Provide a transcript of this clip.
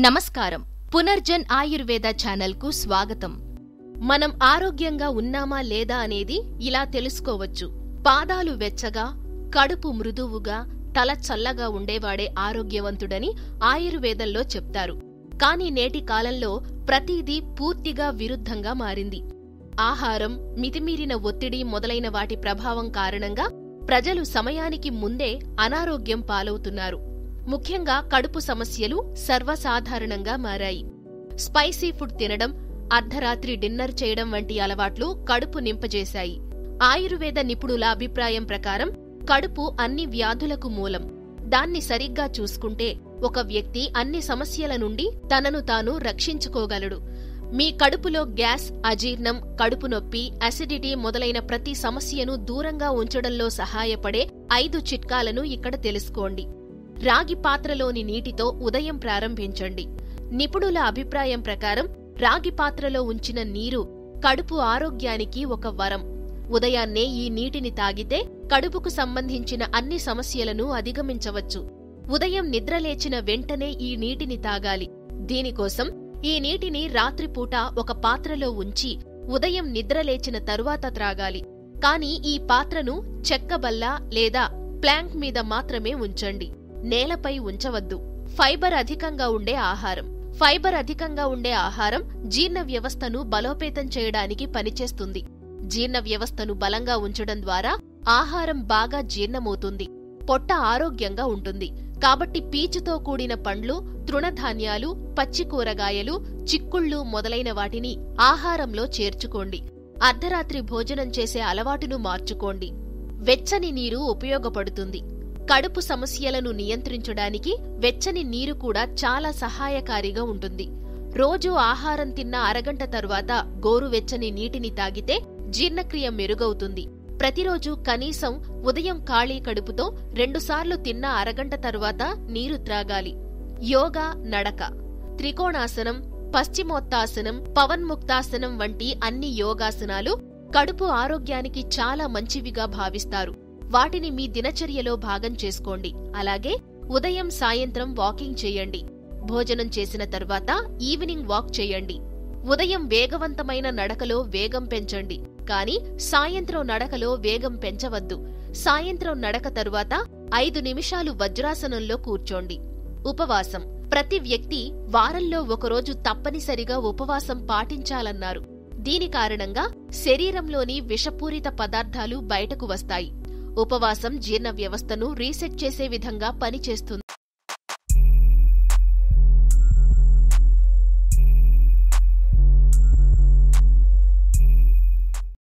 నమస్కారం పునర్జన్ ఆయుర్వేద ఛానల్కు స్వాగతం మనం ఆరోగ్యంగా ఉన్నామా లేదా అనేది ఇలా తెలుసుకోవచ్చు పాదాలు వెచ్చగా కడుపు మృదువుగా తల చల్లగా ఉండేవాడే ఆరోగ్యవంతుడని ఆయుర్వేదంలో చెప్తారు కాని నేటి కాలంలో ప్రతిదీ పూర్తిగా విరుద్ధంగా మారింది ఆహారం మితిమీరిన ఒత్తిడి మొదలైన వాటి ప్రభావం కారణంగా ప్రజలు సమయానికి ముందే అనారోగ్యం పాలవుతున్నారు ముఖ్యంగా కడుపు సమస్యలు సర్వసాధారణంగా మారాయి స్పైసీ ఫుడ్ తినడం అర్ధరాత్రి డిన్నర్ చేయడం వంటి అలవాట్లు కడుపు నింపజేశాయి ఆయుర్వేద నిపుణుల అభిప్రాయం ప్రకారం కడుపు అన్ని వ్యాధులకు మూలం దాన్ని సరిగ్గా చూసుకుంటే ఒక వ్యక్తి అన్ని సమస్యల నుండి తనను తాను రక్షించుకోగలడు మీ కడుపులో గ్యాస్ అజీర్ణం కడుపు నొప్పి అసిడిటీ మొదలైన ప్రతి సమస్యను దూరంగా ఉంచడంలో సహాయపడే ఐదు చిట్కాలను ఇక్కడ తెలుసుకోండి రాగి పాత్రలోని నీటితో ఉదయం ప్రారంభించండి నిపుణుల అభిప్రాయం ప్రకారం రాగి పాత్రలో ఉంచిన నీరు కడుపు ఆరోగ్యానికి ఒక వరం ఉదయాన్నే ఈ నీటిని తాగితే కడుపుకు సంబంధించిన అన్ని సమస్యలను అధిగమించవచ్చు ఉదయం నిద్రలేచిన వెంటనే ఈ నీటిని తాగాలి దీనికోసం ఈ నీటిని రాత్రిపూట ఒక పాత్రలో ఉంచి ఉదయం నిద్రలేచిన తరువాత త్రాగాలి కాని ఈ పాత్రను చెక్కబల్ల లేదా ప్లాంక్ మీద మాత్రమే ఉంచండి నేలపై ఉంచవద్దు ఫైబర్ అధికంగా ఉండే ఆహారం ఫైబర్ అధికంగా ఉండే ఆహారం జీర్ణ వ్యవస్థను బలోపేతం చేయడానికి పనిచేస్తుంది జీర్ణ వ్యవస్థను బలంగా ఉంచడం ద్వారా ఆహారం బాగా జీర్ణమవుతుంది పొట్ట ఆరోగ్యంగా ఉంటుంది కాబట్టి పీచుతో కూడిన పండ్లు తృణధాన్యాలు పచ్చి కూరగాయలు చిక్కుళ్ళు మొదలైన వాటిని ఆహారంలో చేర్చుకోండి అర్ధరాత్రి భోజనం చేసే అలవాటును మార్చుకోండి వెచ్చని నీరు ఉపయోగపడుతుంది కడుపు సమస్యలను నియంత్రించడానికి వెచ్చని నీరు కూడా చాలా సహాయకారిగా ఉంటుంది రోజూ ఆహారం తిన్న అరగంట తరువాత గోరువెచ్చని నీటిని తాగితే జీర్ణక్రియ మెరుగవుతుంది ప్రతిరోజు కనీసం ఉదయం ఖాళీ కడుపుతో రెండుసార్లు తిన్న అరగంట తరువాత నీరు త్రాగాలి యోగా నడక త్రికోణాసనం పశ్చిమోత్తాసనం పవన్ముక్తాసనం వంటి అన్ని యోగాసనాలు కడుపు ఆరోగ్యానికి చాలా మంచివిగా భావిస్తారు వాటిని మీ దినచర్యలో భాగం చేసుకోండి అలాగే ఉదయం సాయంత్రం వాకింగ్ చేయండి భోజనం చేసిన తర్వాత ఈవినింగ్ వాక్ చేయండి ఉదయం వేగవంతమైన నడకలో వేగం పెంచండి కాని సాయంత్రం నడకలో వేగం పెంచవద్దు సాయంత్రం నడక తరువాత ఐదు నిమిషాలు వజ్రాసనంలో కూర్చోండి ఉపవాసం ప్రతి వ్యక్తి వారంలో ఒకరోజు తప్పనిసరిగా ఉపవాసం పాటించాలన్నారు దీని కారణంగా శరీరంలోని విషపూరిత పదార్థాలు బయటకు వస్తాయి ఉపవాసం జీర్ణ వ్యవస్థను రీసెట్ చేసే విధంగా పనిచేస్తుంది